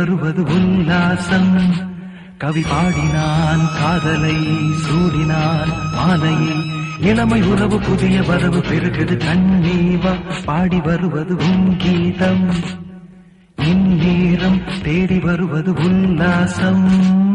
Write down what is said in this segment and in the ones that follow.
வருவது உல்லாசம் கவி பாடினான் காதலை சூடினான் மாலையை இளமை உறவு புதிய வரவு பெருகுது கண்ணீவா பாடி வருவது உன் கீதம் இந்நேரம் தேடி வருவது உல்லாசம்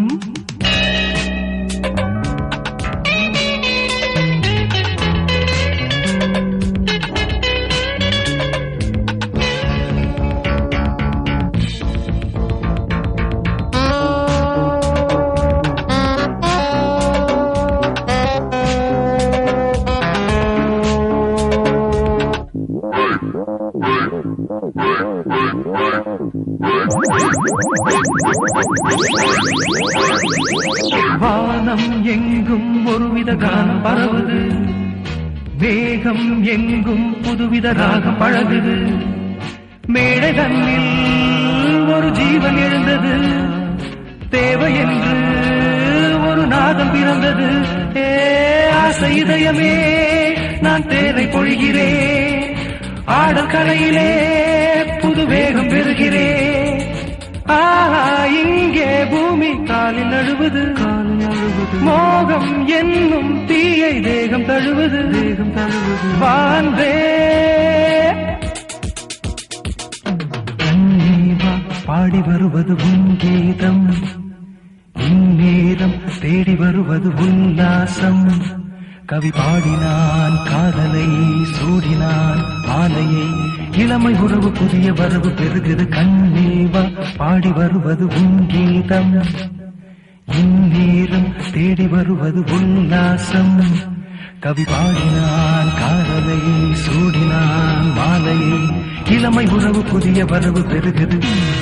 வானம் எங்கும் ஒருவித கானம் பரவுது வேகம் எங்கும் புதுவித ராகம் பழகுது மேடை தன்னில் ஒரு ஜீவன் எழுந்தது தேவை என்று ஒரு நாதம் பிறந்தது ஏ ஆசை இதயமே நான் தேனை பொழிகிறேன் ஆடல் கலையிலே புது வேகம் பெறுகிறேன் ஆஹா இங்கே பூமி காலில் நழுவுது காலில் நழுவுது மோகம் என்னும் தீயை தேகம் தழுவுது தேகம் தழுவுது வான்றே கண்ணீவா பாடி வருவது உன் கீதம் இந்நேரம் தேடி வருவது உல்லாசம் கவி பாடினான் காதலை சூடினான் மாலையை இளமை உறவு புதிய வரவு பெருகுது கண்ணீவா பாடி வருவது உன் கீதம் இந்நேரம் தேடி வருவது உல்லாசம் கவி பாடினான் காதலை சூடினான் மாலையை இளமை உறவு புதிய வரவு பெருகுது